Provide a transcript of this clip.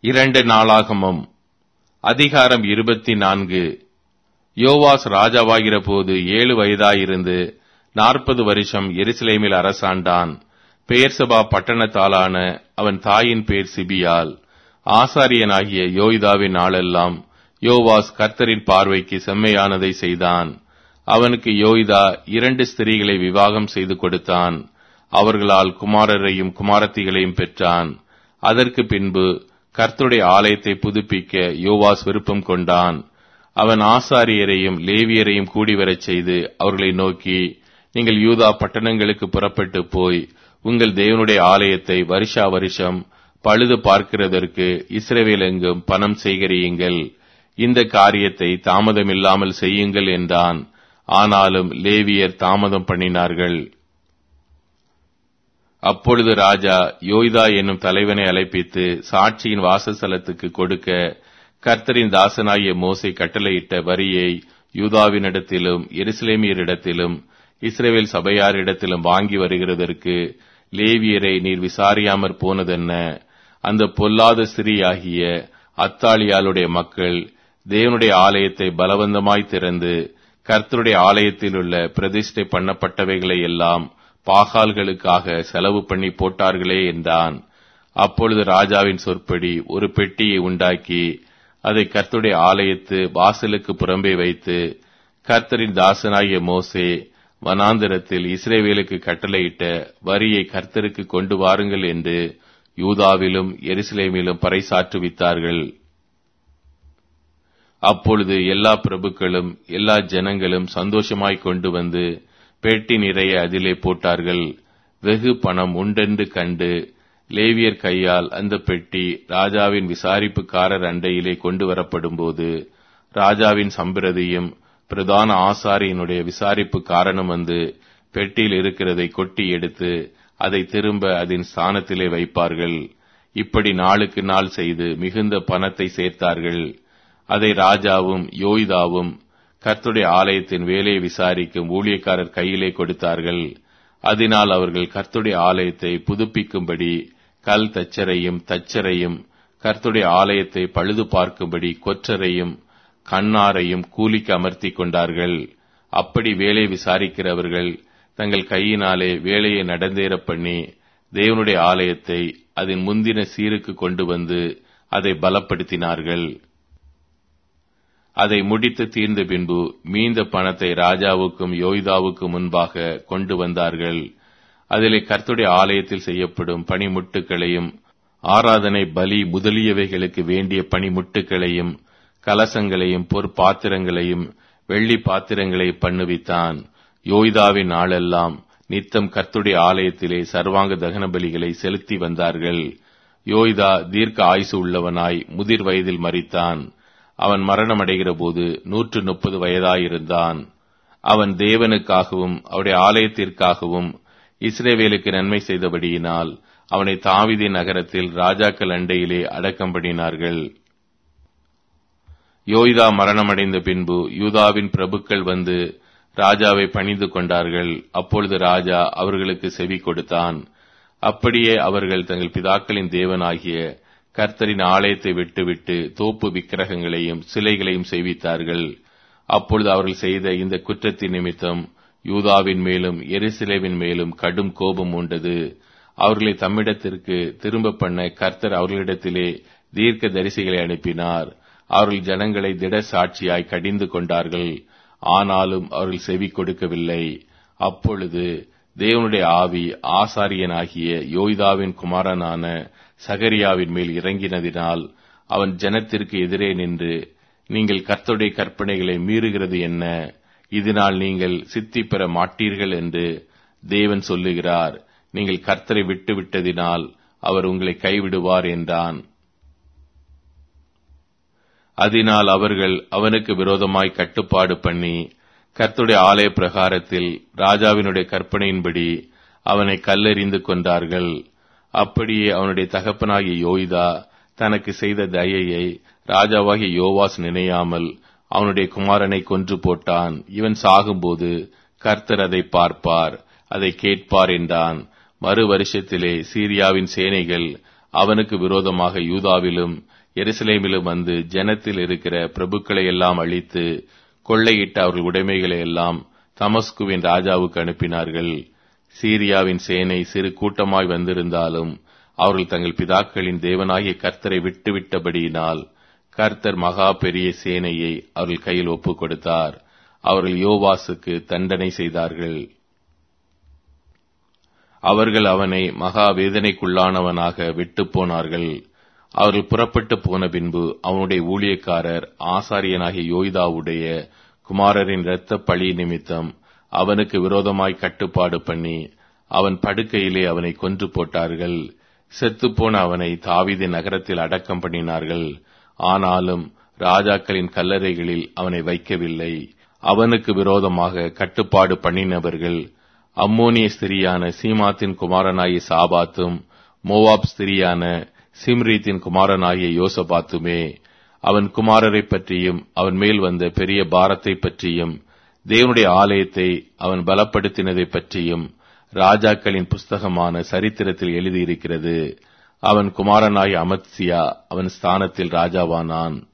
இரண்டு நாளாகமம் அதிகாரம் இருபத்தி நான்கு யோவாஸ் ராஜாவாகிற போது ஏழு வயதாயிருந்து நாற்பது வருஷம் எருசலேமில் அரசாண்டான் பெயர்சபா பட்டணத்தாலான அவன் தாயின் பேர் சிபியால் ஆசாரியனாகிய யோய்தாவின் நாளெல்லாம் யோவாஸ் கர்த்தரின் பார்வைக்கு செம்மையானதை செய்தான் அவனுக்கு யோய்தா இரண்டு ஸ்திரீகளை விவாகம் செய்து கொடுத்தான் அவர்களால் குமாரரையும் குமாரத்திகளையும் பெற்றான் அதற்கு பின்பு கர்த்தருடைய ஆலயத்தை புதுப்பிக்க யோவாஸ் விருப்பம் கொண்டான் அவன் ஆசாரியரையும் லேவியரையும் கூடிவரச் செய்து அவர்களை நோக்கி நீங்கள் யூதா பட்டணங்களுக்கு புறப்பட்டு போய் உங்கள் தேவனுடைய ஆலயத்தை வருஷா வருஷம் பழுது பார்க்கிறதற்கு இஸ்ரவேல் எங்கும் பணம் சேகரியுங்கள் இந்த காரியத்தை தாமதமில்லாமல் செய்யுங்கள் என்றான் ஆனாலும் லேவியர் தாமதம் பண்ணினார்கள் அப்பொழுது ராஜா யோய்தா என்னும் தலைவனை அழைப்பித்து சாட்சியின் வாசஸ்தலத்துக்கு கொடுக்க கர்த்தரின் தாசனாகிய மோசை கட்டளையிட்ட வரியை யூதாவினிடத்திலும் எருசலேமியரிடத்திலும் இஸ்ரேவேல் சபையாரிடத்திலும் வாங்கி வருகிறதற்கு லேவியரை நீர் விசாரியாமற் போனதென்ன அந்த பொல்லாத ஸ்திரீயாகிய அத்தாளியாளுடைய மக்கள் தேவனுடைய ஆலயத்தை பலவந்தமாய் திறந்து கர்த்தருடைய ஆலயத்தில் உள்ள பிரதிஷ்டை பண்ணப்பட்டவைகளை எல்லாம் பாகால்களுக்காக செலவு பண்ணி போட்டார்களே என்றான் அப்பொழுது ராஜாவின் சொற்படி ஒரு பெட்டியை உண்டாக்கி அதை கர்த்தருடைய ஆலயத்து வாசலுக்கு புறம்பே வைத்து கர்த்தரின் தாசனாகிய மோசே வனாந்திரத்தில் இஸ்ரேவேலுக்கு கட்டளையிட்ட வரியை கர்த்தருக்கு கொண்டு வாருங்கள் என்று யூதாவிலும் எருசலேமிலும் பறைசாற்றுவித்தார்கள் அப்பொழுது எல்லா பிரபுக்களும் எல்லா ஜனங்களும் சந்தோஷமாய் கொண்டு வந்து பெட்டி நிறைய அதிலே போட்டார்கள் வெகு பணம் உண்டென்று கண்டு லேவியர் கையால் அந்த பெட்டி ராஜாவின் விசாரிப்புக்காரர் அண்டையிலே கொண்டு வரப்படும்போது ராஜாவின் சம்பிரதியும் பிரதான ஆசாரியனுடைய விசாரிப்பு காரணம் வந்து பெட்டியில் இருக்கிறதை கொட்டி எடுத்து அதை திரும்ப அதன் ஸ்தானத்திலே வைப்பார்கள் இப்படி நாளுக்கு நாள் செய்து மிகுந்த பணத்தை சேர்த்தார்கள் அதை ராஜாவும் யோய்தாவும் கர்த்துடைய ஆலயத்தின் வேலையை விசாரிக்கும் ஊழியக்காரர் கையிலே கொடுத்தார்கள் அதனால் அவர்கள் கர்த்துடைய ஆலயத்தை புதுப்பிக்கும்படி கல் தச்சரையும் தச்சரையும் கர்த்துடைய ஆலயத்தை பழுது பார்க்கும்படி கொற்றரையும் கண்ணாரையும் கூலிக்கு அமர்த்தி கொண்டார்கள் அப்படி வேலை விசாரிக்கிறவர்கள் தங்கள் கையினாலே வேலையை நடந்தேற பண்ணி தேவனுடைய ஆலயத்தை அதன் முந்தின சீருக்கு கொண்டு வந்து அதை பலப்படுத்தினார்கள் அதை முடித்து தீர்ந்த பின்பு மீந்த பணத்தை ராஜாவுக்கும் யோய்தாவுக்கும் முன்பாக கொண்டு வந்தார்கள் அதிலே கர்த்துடைய ஆலயத்தில் செய்யப்படும் பனிமுட்டுகளையும் ஆராதனை பலி முதலியவைகளுக்கு வேண்டிய பனிமுட்டுகளையும் கலசங்களையும் பொற்பாத்திரங்களையும் வெள்ளி பாத்திரங்களை பண்ணுவித்தான் யோய்தாவின் நாளெல்லாம் நித்தம் கர்த்துடைய ஆலயத்திலே சர்வாங்க தகன பலிகளை செலுத்தி வந்தார்கள் யோய்தா தீர்க்க ஆயுசு உள்ளவனாய் முதிர் வயதில் மறித்தான் அவன் மரணமடைகிற போது நூற்று முப்பது வயதாயிருந்தான் அவன் தேவனுக்காகவும் அவருடைய ஆலயத்திற்காகவும் இஸ்ரேவேலுக்கு நன்மை செய்தபடியினால் அவனை தாவிதி நகரத்தில் ராஜாக்கள் அண்டையிலே அடக்கம் பண்ணினார்கள் யோய்தா மரணமடைந்த பின்பு யூதாவின் பிரபுக்கள் வந்து ராஜாவை பணிந்து கொண்டார்கள் அப்பொழுது ராஜா அவர்களுக்கு செவி கொடுத்தான் அப்படியே அவர்கள் தங்கள் பிதாக்களின் தேவனாகிய கர்த்தரின் ஆலயத்தை விட்டுவிட்டு தோப்பு விக்கிரகங்களையும் சிலைகளையும் செய்வித்தார்கள் அப்பொழுது அவர்கள் செய்த இந்த குற்றத்தின் நிமித்தம் யூதாவின் மேலும் எருசலேவின் மேலும் கடும் கோபம் உண்டது அவர்களை தம்மிடத்திற்கு திரும்ப பண்ண கர்த்தர் அவர்களிடத்திலே தீர்க்க தரிசிகளை அனுப்பினார் அவர்கள் ஜனங்களை திட சாட்சியாய் கடிந்து கொண்டார்கள் ஆனாலும் அவர்கள் செவி கொடுக்கவில்லை அப்பொழுது தேவனுடைய ஆவி ஆசாரியனாகிய யோய்தாவின் குமாரனான சகரியாவின் மேல் இறங்கினதினால் அவன் ஜனத்திற்கு எதிரே நின்று நீங்கள் கர்த்தருடைய கற்பனைகளை மீறுகிறது என்ன இதனால் நீங்கள் சித்தி பெற மாட்டீர்கள் என்று தேவன் சொல்லுகிறார் நீங்கள் கர்த்தரை விட்டு விட்டதினால் அவர் உங்களை கைவிடுவார் என்றான் அதனால் அவர்கள் அவனுக்கு விரோதமாய் கட்டுப்பாடு பண்ணி கர்த்துடைய ஆலய பிரகாரத்தில் ராஜாவினுடைய கற்பனையின்படி அவனை கல்லெறிந்து கொண்டார்கள் அப்படியே அவனுடைய தகப்பனாகிய யோய்தா தனக்கு செய்த தயையை ராஜாவாகிய யோவாஸ் நினையாமல் அவனுடைய குமாரனை கொன்று போட்டான் இவன் சாகும்போது கர்த்தர் அதை பார்ப்பார் அதை கேட்பார் என்றான் மறு வருஷத்திலே சீரியாவின் சேனைகள் அவனுக்கு விரோதமாக யூதாவிலும் எருசலேமிலும் வந்து ஜனத்தில் இருக்கிற பிரபுக்களை எல்லாம் அழித்து கொள்ளையிட்ட அவர்கள் உடைமைகளை எல்லாம் தமஸ்குவின் ராஜாவுக்கு அனுப்பினார்கள் சீரியாவின் சேனை சிறு கூட்டமாய் வந்திருந்தாலும் அவர்கள் தங்கள் பிதாக்களின் தேவனாகிய கர்த்தரை விட்டுவிட்டபடியினால் கர்த்தர் மகா பெரிய சேனையை அவர்கள் கையில் ஒப்புக் கொடுத்தார் அவர்கள் யோவாசுக்கு தண்டனை செய்தார்கள் அவர்கள் அவனை மகா வேதனைக்குள்ளானவனாக விட்டு போனார்கள் அவர்கள் புறப்பட்டு போன பின்பு அவனுடைய ஊழியக்காரர் ஆசாரியனாகிய யோய்தாவுடைய குமாரரின் இரத்த பழி நிமித்தம் அவனுக்கு விரோதமாய் கட்டுப்பாடு பண்ணி அவன் படுக்கையிலே அவனை கொன்று போட்டார்கள் செத்துப்போன அவனை தாவிதி நகரத்தில் அடக்கம் பண்ணினார்கள் ஆனாலும் ராஜாக்களின் கல்லறைகளில் அவனை வைக்கவில்லை அவனுக்கு விரோதமாக கட்டுப்பாடு பண்ணினவர்கள் அம்மோனிய ஸ்திரியான சீமாத்தின் குமாரனாகிய சாபாத்தும் மோவாப் ஸ்திரியான சிம்ரீத்தின் குமாரனாகிய யோசபாத்துமே அவன் குமாரரை பற்றியும் அவன் மேல் வந்த பெரிய பாரத்தை பற்றியும் தேவனுடைய ஆலயத்தை அவன் பலப்படுத்தினதை பற்றியும் ராஜாக்களின் புஸ்தகமான சரித்திரத்தில் எழுதியிருக்கிறது அவன் குமாரனாய் அமத்சியா அவன் ஸ்தானத்தில் ராஜாவானான்